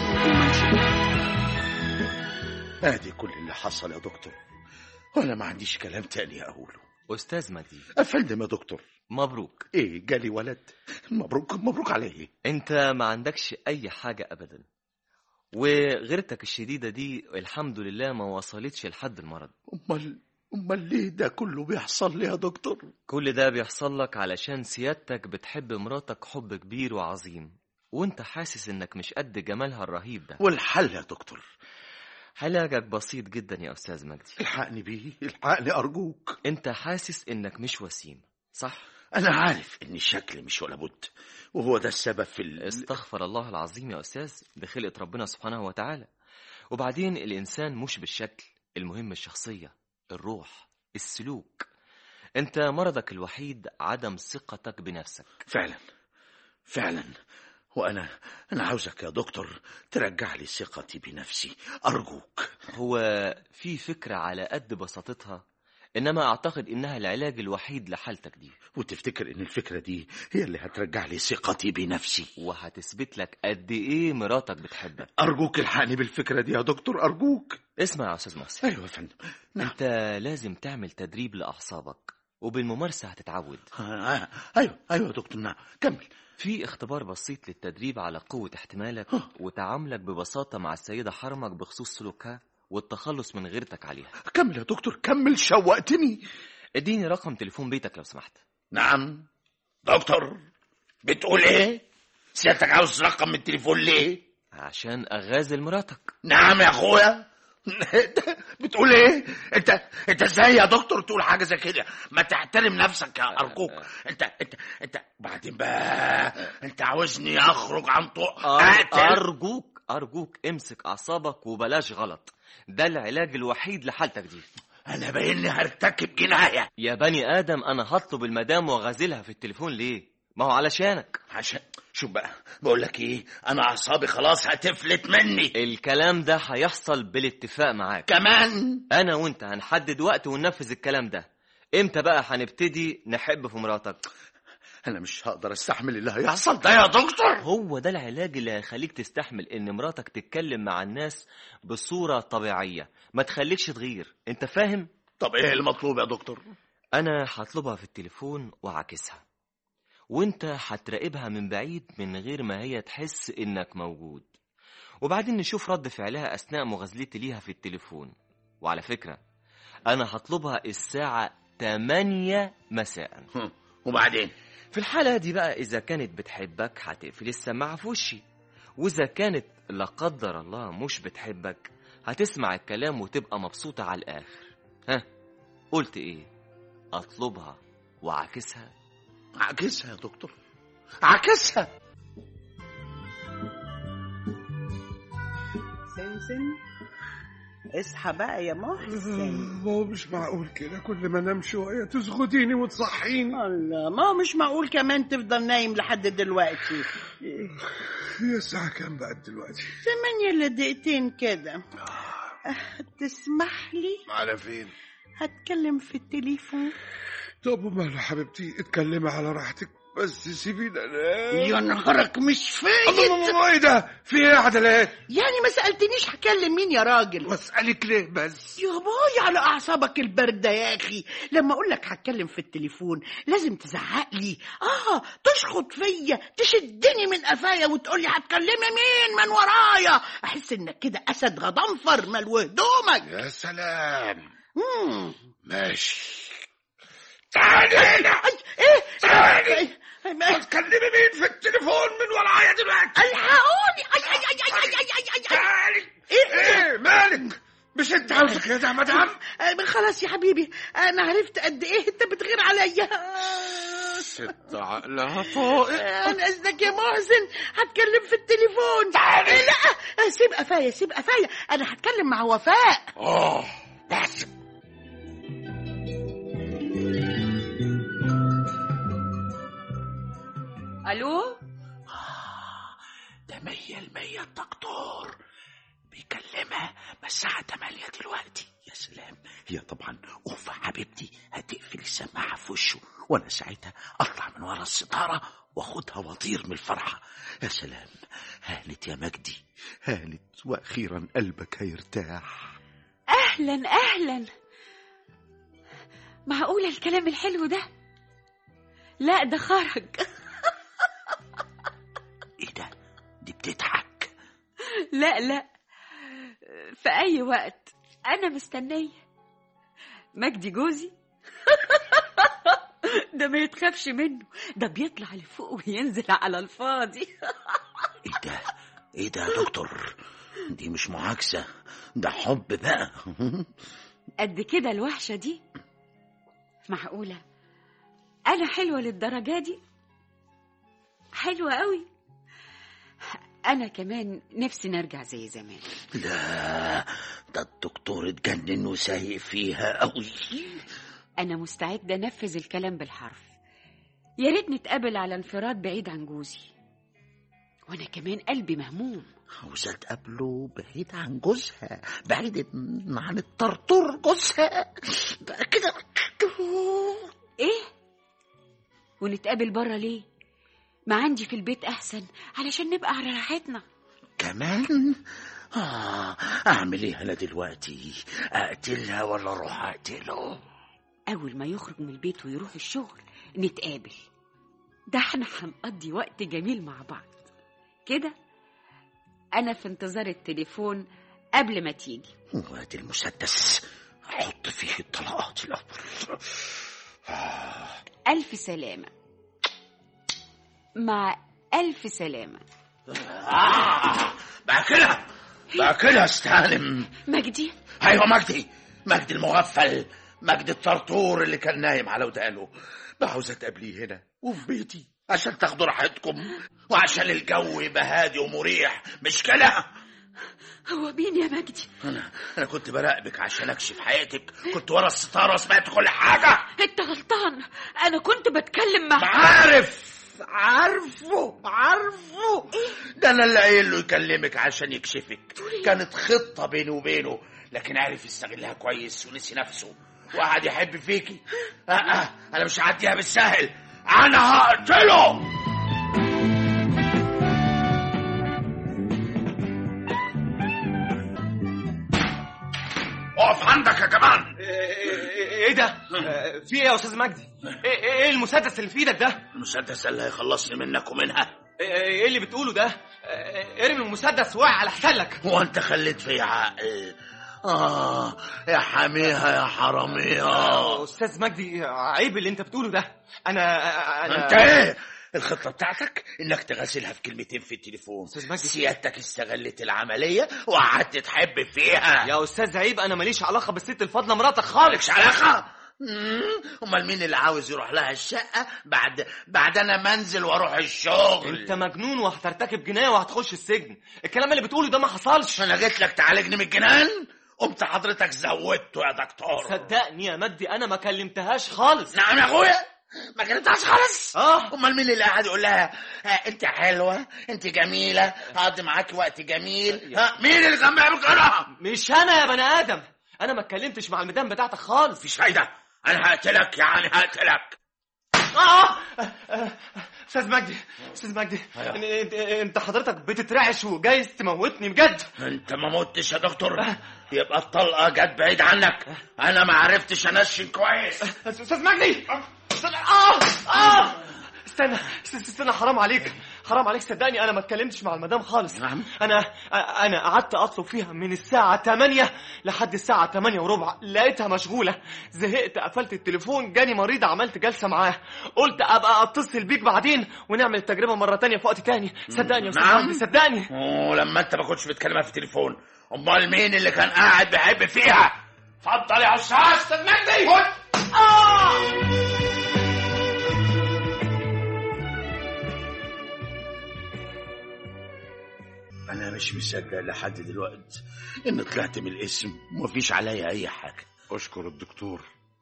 ادي كل اللي حصل يا دكتور وانا ما عنديش كلام تاني اقوله أستاذ مجدي افندم يا دكتور مبروك ايه جالي ولد مبروك مبروك على ايه انت ما عندكش اي حاجة ابدا وغيرتك الشديدة دي الحمد لله ما وصلتش لحد المرض امال امال ليه ده كله بيحصل لي يا دكتور كل ده بيحصل لك علشان سيادتك بتحب مراتك حب كبير وعظيم وانت حاسس انك مش قد جمالها الرهيب ده والحل يا دكتور علاجك بسيط جدا يا استاذ مجدي الحقني بيه الحقني ارجوك انت حاسس انك مش وسيم صح انا عارف ان شكلي مش ولا بد وهو ده السبب في ال... استغفر الله العظيم يا استاذ دي خلقة ربنا سبحانه وتعالى وبعدين الانسان مش بالشكل المهم الشخصية الروح السلوك انت مرضك الوحيد عدم ثقتك بنفسك فعلا فعلا وانا انا عاوزك يا دكتور ترجع لي ثقتي بنفسي ارجوك هو في فكرة على قد بساطتها انما اعتقد انها العلاج الوحيد لحالتك دي وتفتكر ان الفكره دي هي اللي هترجع لي ثقتي بنفسي وهتثبت لك قد ايه مراتك بتحبك ارجوك الحقني بالفكره دي يا دكتور ارجوك اسمع يا استاذ محسن ايوه يا فندم نعم انت لازم تعمل تدريب لاعصابك وبالممارسة هتتعود آه، ايوه ايوه يا دكتور نعم كمل في اختبار بسيط للتدريب على قوة احتمالك وتعاملك ببساطة مع السيدة حرمك بخصوص سلوكها والتخلص من غيرتك عليها كمل يا دكتور كمل شوقتني اديني رقم تليفون بيتك لو سمحت نعم دكتور بتقول ايه سيادتك عاوز رقم من التليفون ليه عشان اغازل مراتك نعم يا اخويا بتقول ايه انت انت ازاي يا دكتور تقول حاجه زي كده ما تحترم نفسك يا ارجوك انت انت انت بعدين بقى انت عاوزني اخرج عن طوق أر- أقتل؟ أرجوك أرجوك امسك أعصابك وبلاش غلط ده العلاج الوحيد لحالتك دي انا باين لي هرتكب جنايه يا بني آدم أنا هطلب المدام وأغازلها في التليفون ليه؟ ما هو علشانك عشان شوف بقى بقول لك ايه انا اعصابي خلاص هتفلت مني الكلام ده هيحصل بالاتفاق معاك كمان أنا وأنت هنحدد وقت وننفذ الكلام ده امتى بقى هنبتدي نحب في مراتك انا مش هقدر استحمل اللي هيحصل ده يا دكتور هو ده العلاج اللي هيخليك تستحمل ان مراتك تتكلم مع الناس بصورة طبيعية ما تخليكش تغير انت فاهم طب ايه المطلوب يا دكتور انا هطلبها في التليفون واعكسها وانت هتراقبها من بعيد من غير ما هي تحس انك موجود وبعدين نشوف رد فعلها اثناء مغازلتي ليها في التليفون وعلى فكرة انا هطلبها الساعة 8 مساء هم، وبعدين في الحالة دي بقى إذا كانت بتحبك هتقفل السماعة في وشي وإذا كانت لا قدر الله مش بتحبك هتسمع الكلام وتبقى مبسوطة على الآخر ها قلت إيه أطلبها وأعكسها عكسها يا دكتور عكسها سمسم اصحى بقى يا محسن ما هو مش معقول كده كل ما انام شويه تزغديني وتصحيني الله ما هو مش معقول كمان تفضل نايم لحد دلوقتي هي الساعه كام بقى دلوقتي ثمانية الا دقيقتين كده أه، تسمح لي على فين هتكلم في التليفون طب وماله حبيبتي اتكلمي على راحتك بس سيبينا انام يا نهارك مش الله فايت الله ايه ده في ايه يا عدلات يعني ما سألتنيش هكلم مين يا راجل واسالك ليه بس يا باي على اعصابك البارده يا اخي لما اقول لك هتكلم في التليفون لازم تزعق لي اه تشخط فيا تشدني من قفايا وتقول لي هتكلمي مين من ورايا احس انك كده اسد غضنفر ملو هدومك يا سلام مم. ماشي تعالي هنا اي ايه تعالي. إيه؟ ما- تكلمي مين في التليفون من ورايا دلوقتي الحقوني اي اي اي اي اي اي اي اي تعالي ايه ايه مالك مش انت عاوزه كده يا مدام آه، خلاص يا حبيبي انا عرفت قد ايه انت بتغير عليا ست عقلها طائق انا قصدك يا محسن هتكلم في التليفون تعالي. إيه، لا سيب قفايا سيب قفايا انا هتكلم مع وفاء اه بس الو آه، ده مية المية الدكتور بيكلمها بس الساعة تمانية دلوقتي يا سلام هي طبعا أوفى حبيبتي هتقفل السماعة في وشه وأنا ساعتها أطلع من ورا الستارة وأخدها وأطير من الفرحة يا سلام هانت يا مجدي هانت وأخيرا قلبك هيرتاح اهلا اهلا معقوله الكلام الحلو ده لا ده خرج إيه ده دي بتضحك لا لا في اي وقت انا مستنيه مجدي جوزي ده ما يتخافش منه ده بيطلع لفوق وينزل على الفاضي إيه ده إيه ده يا دكتور دي مش معاكسة ده حب بقى قد كده الوحشة دي معقولة أنا حلوة للدرجة دي حلوة قوي أنا كمان نفسي نرجع زي زمان لا ده الدكتور اتجنن وسايق فيها قوي أنا مستعدة أنفذ الكلام بالحرف يا ريت نتقابل على انفراد بعيد عن جوزي وأنا كمان قلبي مهموم عاوزة تقابله بعيد عن جوزها بعيد عن الطرطور جوزها بقى كده إيه؟ ونتقابل بره ليه؟ ما عندي في البيت أحسن علشان نبقى على راحتنا كمان آه أعمل إيه أنا دلوقتي أقتلها ولا أروح أقتله أول ما يخرج من البيت ويروح الشغل نتقابل ده احنا هنقضي وقت جميل مع بعض كده أنا في انتظار التليفون قبل ما تيجي وادي المسدس أحط فيه الطلقات الأول آه. ألف سلامة مع ألف سلامة آه. بقى كده بقى كده استهانم مجدي ايوه مجدي مجدي المغفل مجدي الطرطور اللي كان نايم على ودانه عاوزة تقابليه هنا وفي بيتي عشان تاخدوا راحتكم وعشان الجو يبقى هادي ومريح مش كده هو مين يا مجدي انا انا كنت براقبك عشان اكشف حياتك كنت ورا الستاره وسمعت كل حاجه انت غلطان انا كنت بتكلم مع عارف عارفه عارفه ده انا اللي قايل له يكلمك عشان يكشفك كانت خطه بيني وبينه لكن عرف يستغلها كويس ونسي نفسه وقعد يحب فيكي آه آه انا مش هعديها بالسهل انا هقتله اقف عندك يا كمان ايه ده في ايه يا استاذ مجدي ايه إيه- ايه المسدس اللي في ايدك ده المسدس اللي هيخلصني منك ومنها ايه ايه اللي بتقوله ده إيه- ارمي المسدس واقع على حسلك هو انت خليت في عقل اه يا حميها يا حراميها استاذ مجدي عيب اللي انت بتقوله ده انا انا انت ايه الخطه بتاعتك انك تغسلها في كلمتين في التليفون أستاذ مجدي. سيادتك استغلت العمليه وقعدت تحب فيها يا استاذ عيب انا ماليش علاقه بالست الفاضله مراتك خالص مالكش علاقه مم، امال مين اللي عاوز يروح لها الشقه بعد بعد انا منزل واروح الشغل انت مجنون وهترتكب جنايه وهتخش السجن الكلام اللي بتقوله ده ما حصلش انا جيت لك تعالجني من الجنان قمت حضرتك زودته يا دكتور صدقني يا مجدي انا ما كلمتهاش خالص نعم يا اخويا ما كانتهاش خالص اه امال مين اللي قاعد يقول لها ها انت حلوه انت جميله هقضي معاكي وقت جميل ها مين اللي كان بيعمل كده مش انا يا بني ادم انا ما اتكلمتش مع المدام بتاعتك خالص مفيش فايده انا هقتلك يعني هقتلك اه آه، استاذ مجدي استاذ مجدي أيوة. انت- انت حضرتك بتترعش وجايز تموتني بجد انت ما متش يا دكتور يبقى الطلقه جت بعيد عنك انا ما عرفتش انشن كويس استاذ مجدي استنى اه اه استنى است- استنى حرام عليك حرام عليك صدقني انا ما اتكلمتش مع المدام خالص نعم. انا انا قعدت اطلب فيها من الساعه 8 لحد الساعه 8 وربع لقيتها مشغوله زهقت قفلت التليفون جاني مريض عملت جلسه معاه قلت ابقى اتصل بيك بعدين ونعمل التجربه مره تانية في وقت تاني صدقني يا استاذ نعم. مجدي صدقني ولما انت ما كنتش بتكلمها في التليفون امال مين اللي كان قاعد بيحب فيها اتفضل يا استاذ استاذ مجدي آه! انا مش مصدق لحد دلوقتي ان طلعت من الاسم ومفيش عليا اي حاجه اشكر الدكتور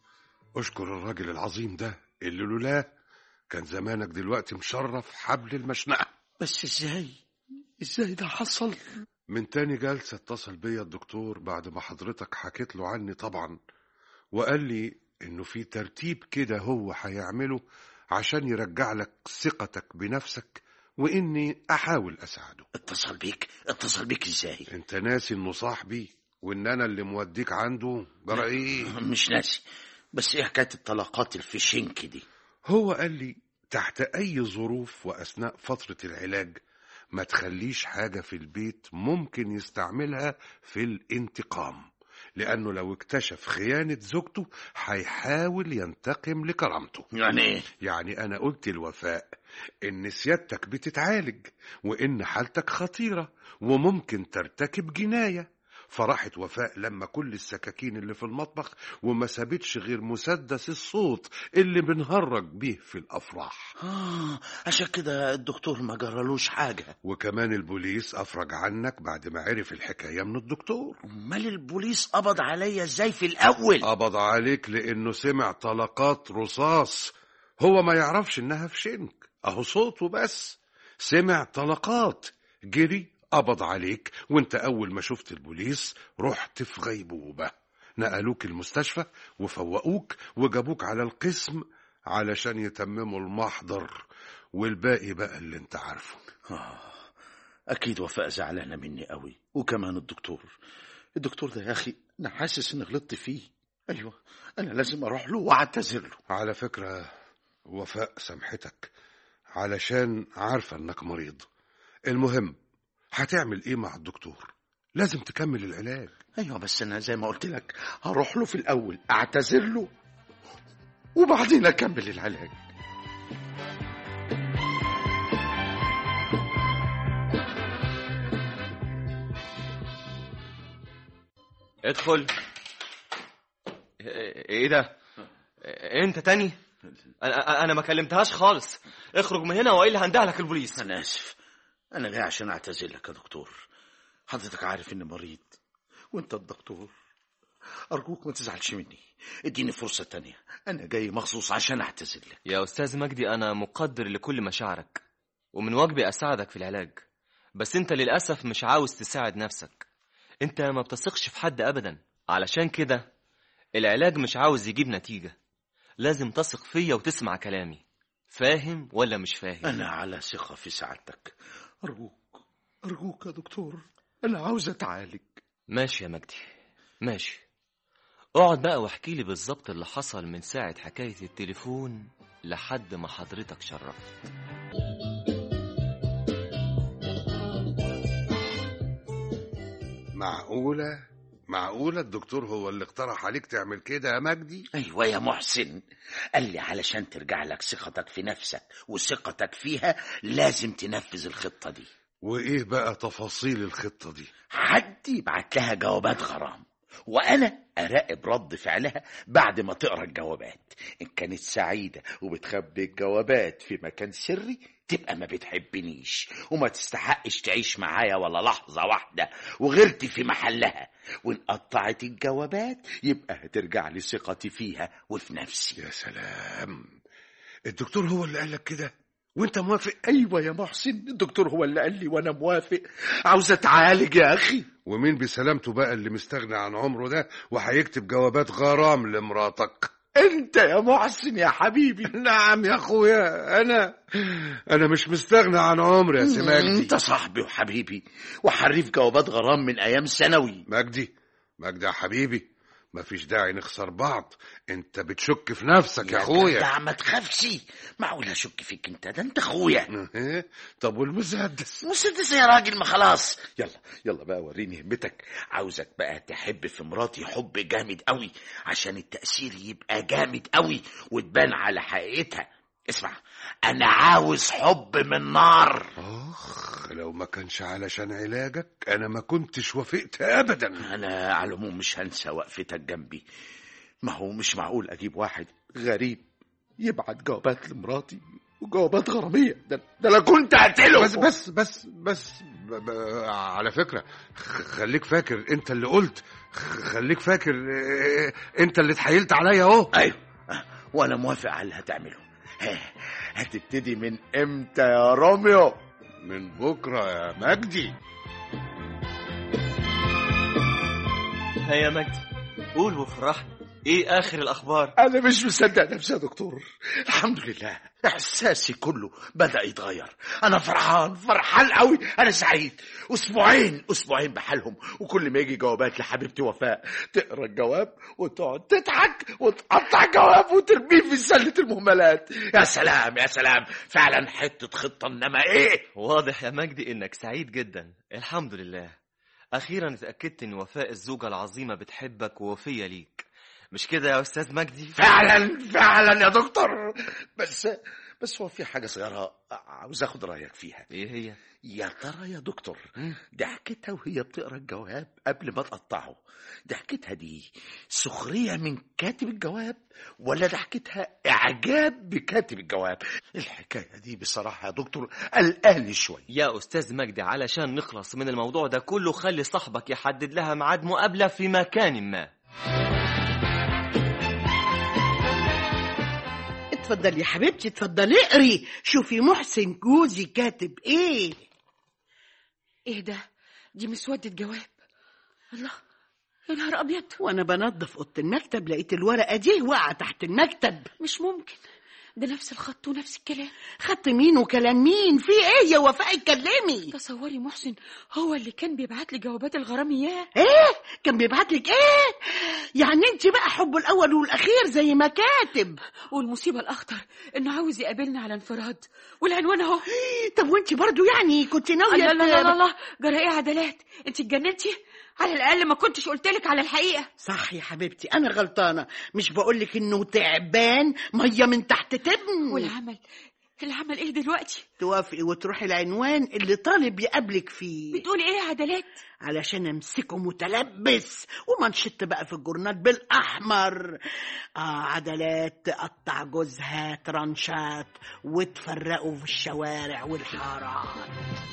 اشكر الراجل العظيم ده اللي لولاه كان زمانك دلوقتي مشرف حبل المشنقة بس ازاي ازاي ده حصل من تاني جلسة اتصل بيا الدكتور بعد ما حضرتك حكيت له عني طبعا وقال لي انه في ترتيب كده هو هيعمله عشان يرجع لك ثقتك بنفسك واني احاول اساعده اتصل بيك اتصل بيك ازاي انت ناسي انه صاحبي وان انا اللي موديك عنده جرى ايه مش ناسي بس ايه حكايه الطلقات الفيشنك دي هو قال لي تحت أي ظروف وأثناء فترة العلاج ما تخليش حاجة في البيت ممكن يستعملها في الانتقام لأنه لو اكتشف خيانة زوجته هيحاول ينتقم لكرامته يعني ايه يعني أنا قلت الوفاء إن سيادتك بتتعالج وإن حالتك خطيرة وممكن ترتكب جناية فراحت وفاء لما كل السكاكين اللي في المطبخ وما سابتش غير مسدس الصوت اللي بنهرج بيه في الأفراح اه عشان كده الدكتور ما جرالوش حاجه وكمان البوليس أفرج عنك بعد ما عرف الحكاية من الدكتور امال البوليس قبض عليا ازاي في الاول قبض عليك لأنه سمع طلقات رصاص هو ما يعرفش إنها في شنك أهو صوته بس سمع طلقات جري قبض عليك وانت أول ما شفت البوليس رحت في غيبوبة نقلوك المستشفى وفوقوك وجابوك على القسم علشان يتمموا المحضر والباقي بقى اللي انت عارفه آه. اكيد وفاء زعلانه مني قوي وكمان الدكتور الدكتور ده يا اخي انا حاسس اني غلطت فيه ايوه انا لازم اروح له واعتذر له على فكرة وفاء سامحتك علشان عارفة انك مريض المهم هتعمل ايه مع الدكتور لازم تكمل العلاج ايوه بس انا زي ما قلت لك هروح له في الاول اعتذر له وبعدين اكمل العلاج ادخل ايه ده انت تاني انا انا ما كلمتهاش خالص اخرج من هنا والا هندهلك البوليس انا اسف انا جاي عشان اعتذر لك يا دكتور حضرتك عارف اني مريض وانت الدكتور ارجوك ما تزعلش مني اديني فرصة تانية انا جاي مخصوص عشان اعتذر لك يا استاذ مجدي انا مقدر لكل مشاعرك ومن واجبي اساعدك في العلاج بس انت للاسف مش عاوز تساعد نفسك انت ما بتثقش في حد ابدا علشان كده العلاج مش عاوز يجيب نتيجة لازم تثق فيا وتسمع كلامي فاهم ولا مش فاهم انا على ثقة في سعادتك ارجوك ارجوك يا دكتور انا عاوز اتعالج ماشي يا مجدي ماشي اقعد بقى واحكي لي بالظبط اللي حصل من ساعة حكاية التليفون لحد ما حضرتك شرفت معقولة معقولة الدكتور هو اللي اقترح عليك تعمل كده يا مجدي ايوه يا محسن قال لي علشان ترجع لك ثقتك في نفسك وثقتك فيها لازم تنفذ الخطة دي وايه بقى تفاصيل الخطة دي حد يبعت لها جوابات غرام وانا اراقب رد فعلها بعد ما تقرا الجوابات ان كانت سعيده وبتخبي الجوابات في مكان سري تبقى ما بتحبنيش وما تستحقش تعيش معايا ولا لحظه واحده وغيرتي في محلها وان قطعت الجوابات يبقى هترجع لي ثقتي فيها وفي نفسي يا سلام الدكتور هو اللي قالك كده وانت موافق ايوه يا محسن الدكتور هو اللي قال لي وانا موافق عاوز اتعالج يا اخي ومين بسلامته بقى اللي مستغني عن عمره ده وهيكتب جوابات غرام لمراتك انت يا محسن يا حبيبي نعم يا اخويا انا انا مش مستغني عن عمري يا سي مجدي انت صاحبي وحبيبي وحريف جوابات غرام من ايام ثانوي مجدي مجدي يا حبيبي مفيش داعي نخسر بعض انت بتشك في نفسك يا اخويا جدع ما تخافش معقول اشك فيك انت ده انت اخويا إيه؟ طب والمسدس مسدس يا راجل ما خلاص يلا يلا بقى وريني همتك عاوزك بقى تحب في مراتي حب جامد قوي عشان التأثير يبقى جامد قوي وتبان على حقيقتها اسمع انا عاوز حب من نار اخ لو ما كانش علشان علاجك انا ما كنتش وافقت ابدا انا على العموم مش هنسى وقفتك جنبي ما هو مش معقول اجيب واحد غريب يبعت جوابات لمراتي وجوابات غرامية ده, ده انا كنت هقتله بس بس بس بس ب ب على فكرة خ- خليك فاكر انت اللي قلت خ- خليك فاكر اه، انت اللي اتحايلت عليا اهو ايوه آه، وانا موافق على اللي هتعمله ها، هتبتدي من امتى يا روميو من بكرة يا مجدي ها يا مجدي قول وفرحني ايه اخر الاخبار انا مش مصدق نفسي يا دكتور الحمد لله احساسي كله بدا يتغير انا فرحان فرحان قوي انا سعيد اسبوعين اسبوعين بحالهم وكل ما يجي جوابات لحبيبتي وفاء تقرا الجواب وتقعد تضحك وتقطع الجواب وترميه في سله المهملات يا سلام يا سلام فعلا حته خطه انما ايه واضح يا مجدي انك سعيد جدا الحمد لله اخيرا اتاكدت ان وفاء الزوجه العظيمه بتحبك ووفيه ليك مش كده يا استاذ مجدي فعلا فعلا يا دكتور بس بس هو في حاجه صغيره عاوز اخد رايك فيها ايه هي يا ترى يا دكتور ضحكتها وهي بتقرا الجواب قبل ما تقطعه ضحكتها دي سخرية من كاتب الجواب ولا ضحكتها إعجاب بكاتب الجواب الحكاية دي بصراحة يا دكتور قلقاني شوية يا استاذ مجدي علشان نخلص من الموضوع ده كله خلي صاحبك يحدد لها ميعاد مقابله في مكان ما اتفضلي يا حبيبتي اتفضلي اقري شوفي محسن جوزي كاتب ايه ايه ده دي مسودة جواب الله يا نهار ابيض وانا بنظف اوضه المكتب لقيت الورقه دي واقعه تحت المكتب مش ممكن ده نفس الخط ونفس الكلام خط مين وكلام مين في ايه يا وفاء اتكلمي تصوري محسن هو اللي كان بيبعت لي جوابات الغرام اياه ايه كان بيبعت لك ايه يعني انت بقى حبه الاول والاخير زي ما كاتب والمصيبة الأخطر إنه عاوز يقابلني على انفراد والعنوان أهو طب وانت برضو يعني كنت ناويه الله الله ت- الله الله جرى إيه عدلات أنت اتجننتي على الأقل ما كنتش قلتلك على الحقيقة صح يا حبيبتي انا غلطانه مش بقولك انه تعبان ميه من تحت تبن والعمل العمل ايه دلوقتي توافقي وتروحي العنوان اللي طالب يقابلك فيه بتقولي ايه يا عدلات علشان امسكه متلبس ومنشط بقى في الجورنال بالاحمر اه عدلات تقطع جوزها ترانشات وتفرقوا في الشوارع والحارات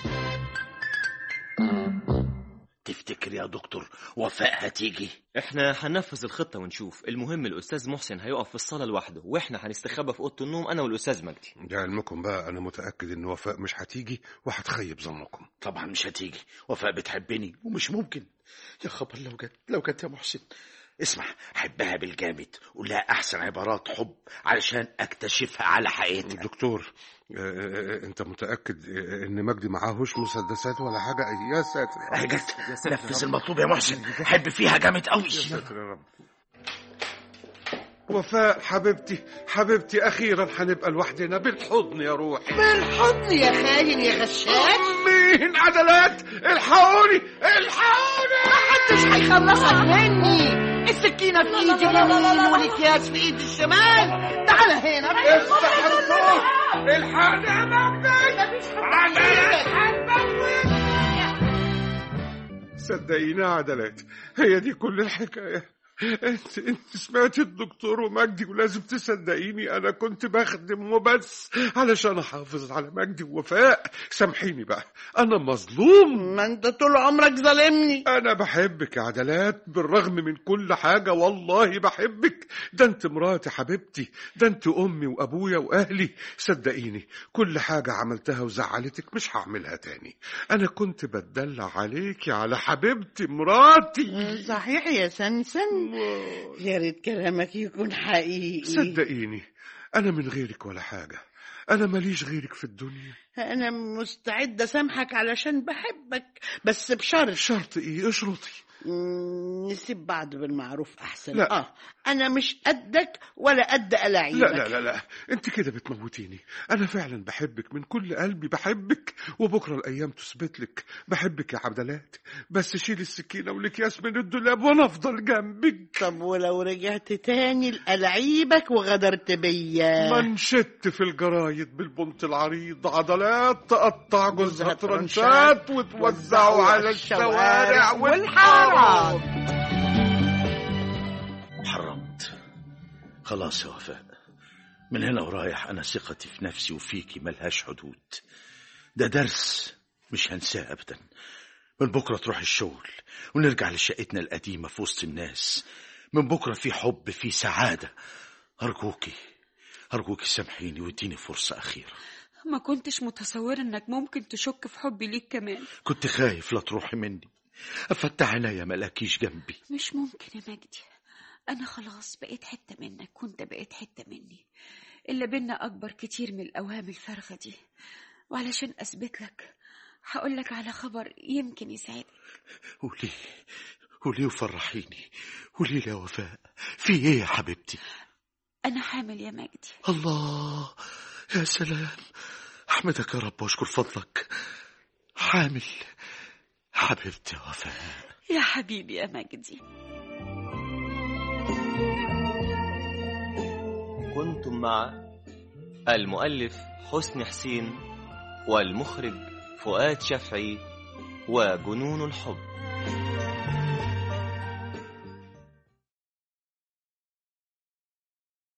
تفتكر يا دكتور وفاء هتيجي احنا هننفذ الخطة ونشوف المهم الأستاذ محسن هيقف في الصالة لوحده واحنا هنستخبى في أوضة النوم أنا والأستاذ مجدي لعلمكم بقى انا متاكد ان وفاء مش هتيجي وهتخيب ظنكم طبعا مش هتيجي وفاء بتحبني ومش ممكن يا خبر لو جت لو جت يا محسن اسمع حبها بالجامد قول لها احسن عبارات حب علشان اكتشفها على حقيقتها دكتور آه، آه، انت متاكد آه، ان مجدي معاهوش مسدسات ولا حاجه يا ساتر اهي جت نفذ المطلوب يا محسن حب فيها جامد قوي يا ساتر يا رب وفاء حبيبتي حبيبتي اخيرا هنبقى لوحدنا بالحضن يا روحي بالحضن يا خاين يا غشاش مين عدلات الحقوني الحقوني محدش هيخلصك مني السكينة في ايدي اليمين والاكياس في ايدي الشمال تعال هنا افتح الصوت الحقني يا مجدي صدقيني يا عدلات هي دي كل الحكايه انت انت سمعت الدكتور ومجدي ولازم تصدقيني انا كنت بخدم وبس علشان احافظ على مجدي ووفاء سامحيني بقى انا مظلوم ما انت طول عمرك ظالمني انا بحبك يا عدلات بالرغم من كل حاجه والله بحبك ده انت مراتي حبيبتي ده انت امي وابويا واهلي صدقيني كل حاجه عملتها وزعلتك مش هعملها تاني انا كنت بتدلع عليكي على حبيبتي مراتي صحيح يا سنسن يا ريت كلامك يكون حقيقي صدقيني انا من غيرك ولا حاجه انا ماليش غيرك في الدنيا انا مستعدة اسامحك علشان بحبك بس بشرط شرط ايه اشرطي مم، نسيب بعض بالمعروف احسن لا. اه انا مش قدك ولا قد الاعيبك لا لا لا لا انت كده بتموتيني انا فعلا بحبك من كل قلبي بحبك وبكره الايام تثبت لك بحبك يا عبدلات بس شيل السكينه والاكياس من الدولاب وانا افضل جنبك طب ولو رجعت تاني لألاعيبك وغدرت بيا منشت في الجرايد بالبنط العريض عضلات تقطع جوزها جوزها ترنشات ترنشات وتوزعه على الشوارع والحارات حرمت خلاص يا وفاء من هنا ورايح أنا ثقتي في نفسي وفيكي ملهاش حدود ده درس مش هنساه أبدا من بكرة تروح الشغل ونرجع لشقتنا القديمة في وسط الناس من بكرة في حب في سعادة أرجوكي أرجوكي سامحيني واديني فرصة أخيرة ما كنتش متصورة انك ممكن تشك في حبي ليك كمان كنت خايف لا تروحي مني أفتح عينيا ملاكيش جنبي مش ممكن يا مجدي انا خلاص بقيت حتة منك وانت بقيت حتة مني اللي بينا اكبر كتير من الاوهام الفارغة دي وعلشان اثبت لك هقول لك على خبر يمكن يساعدك قولي قولي وفرحيني قولي لي يا وفاء في ايه يا حبيبتي انا حامل يا مجدي الله يا سلام احمدك يا رب واشكر فضلك حامل حبيبتي يا وفاء يا حبيبي يا مجدي كنتم مع المؤلف حسن حسين والمخرج فؤاد شفعي وجنون الحب